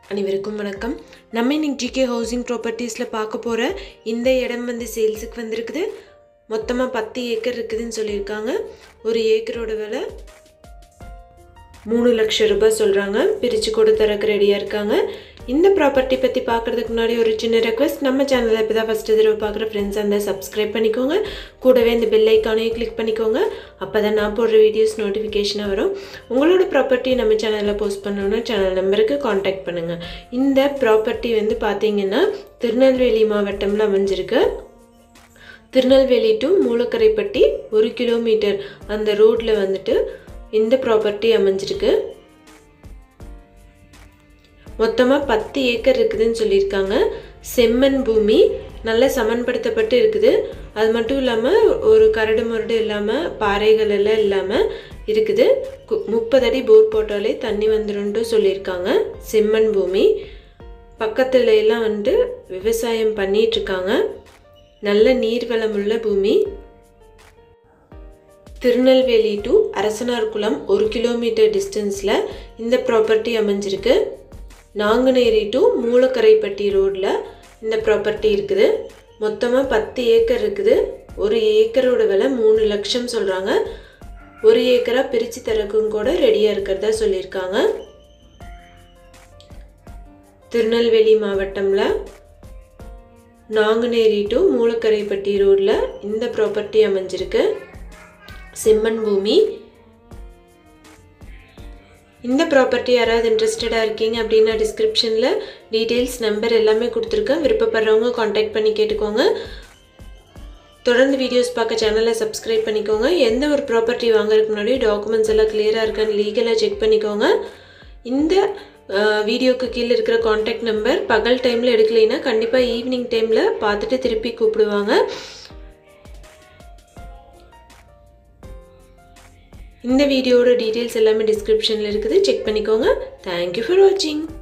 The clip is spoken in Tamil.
அனைவருக்கும் வணக்கம் நம்ம இன்னைக்கு ஜிகே ஹவுசிங் ப்ராப்பர்ட்டிஸில் பார்க்க போகிற இந்த இடம் வந்து சேல்ஸுக்கு வந்திருக்குது மொத்தமாக பத்து ஏக்கர் இருக்குதுன்னு சொல்லியிருக்காங்க ஒரு ஏக்கரோட விலை மூணு லட்சம் ரூபாய் சொல்கிறாங்க பிரித்து கொடுத்தரக்கு ரெடியாக இருக்காங்க இந்த ப்ராப்பர்ட்டி பற்றி பார்க்குறதுக்கு முன்னாடி ஒரு சின்ன ரெக்வஸ்ட் நம்ம சேனலில் இப்போ தான் ஃபஸ்ட்டு தடவை பார்க்குற ஃப்ரெண்ட்ஸ் அந்த சப்ஸ்கிரைப் பண்ணிக்கோங்க கூடவே இந்த பெல் ஐக்கானையும் கிளிக் பண்ணிக்கோங்க அப்போ தான் நான் போடுற வீடியோஸ் நோட்டிஃபிகேஷனாக வரும் உங்களோட ப்ராப்பர்ட்டி நம்ம சேனலில் போஸ்ட் பண்ணணுன்னா சேனல் நம்பருக்கு காண்டாக்ட் பண்ணுங்கள் இந்த ப்ராப்பர்ட்டி வந்து பார்த்தீங்கன்னா திருநெல்வேலி மாவட்டம்ல அமைஞ்சிருக்கு திருநெல்வேலி டு மூலக்கரைப்பட்டி ஒரு கிலோமீட்டர் அந்த ரோட்டில் வந்துட்டு இந்த ப்ராப்பர்ட்டி அமைஞ்சிருக்கு மொத்தமாக பத்து ஏக்கர் இருக்குதுன்னு சொல்லியிருக்காங்க செம்மண் பூமி நல்ல சமன்படுத்தப்பட்டு இருக்குது அது மட்டும் இல்லாமல் ஒரு கரடு முரடு இல்லாமல் பாறைகள் எல்லாம் இல்லாமல் இருக்குது கு- முப்பது அடி போர் போட்டாலே தண்ணி வந்துருன்ட்டு சொல்லியிருக்காங்க செம்மண் பூமி பக்கத்துல எல்லாம் வந்துட்டு விவசாயம் பண்ணிட்டு இருக்காங்க நல்ல நீர்வளமுள்ள பூமி திருநெல்வேலி டு அரசனார்குளம் ஒரு கிலோமீட்டர் டிஸ்டன்ஸில் இந்த ப்ராப்பர்ட்டி அமைஞ்சிருக்கு நாங்குநேரி டு மூலக்கரைப்பட்டி ரோட்டில் இந்த ப்ராப்பர்ட்டி இருக்குது மொத்தமாக பத்து ஏக்கர் இருக்குது ஒரு ஏக்கரோட விலை மூணு லட்சம் சொல்கிறாங்க ஒரு ஏக்கராக பிரித்து தரக்கும் கூட ரெடியாக இருக்கிறதா சொல்லியிருக்காங்க திருநெல்வேலி மாவட்டம்ல நாங்குநேரி டு மூலக்கரைப்பட்டி ரோட்டில் இந்த ப்ராப்பர்ட்டி அமைஞ்சிருக்கு செம்மண் பூமி இந்த ப்ராப்பர்ட்டி யாராவது இன்ட்ரெஸ்டடாக இருக்கீங்க அப்படின்னா டிஸ்கிரிப்ஷனில் டீட்டெயில்ஸ் நம்பர் எல்லாமே கொடுத்துருக்கேன் விருப்பப்படுறவங்க காண்டாக்ட் பண்ணி கேட்டுக்கோங்க தொடர்ந்து வீடியோஸ் பார்க்க சேனலை சப்ஸ்கிரைப் பண்ணிக்கோங்க எந்த ஒரு ப்ராப்பர்ட்டி வாங்குறதுக்கு முன்னாடி டாக்குமெண்ட்ஸ் எல்லாம் கிளியராக இருக்கான்னு லீகலாக செக் பண்ணிக்கோங்க இந்த அஹ், வீடியோக்கு கீழே இருக்கிற காண்டாக்ட் நம்பர் பகல் டைமில் எடுக்கலைன்னா கண்டிப்பாக ஈவினிங் டைமில் பார்த்துட்டு திருப்பி கூப்பிடுவாங்க இந்த வீடியோட டீட்டெயில்ஸ் எல்லாமே டிஸ்கிரிப்ஷனில் இருக்குது செக் பண்ணிக்கோங்க தேங்க்யூ ஃபார் வாட்சிங்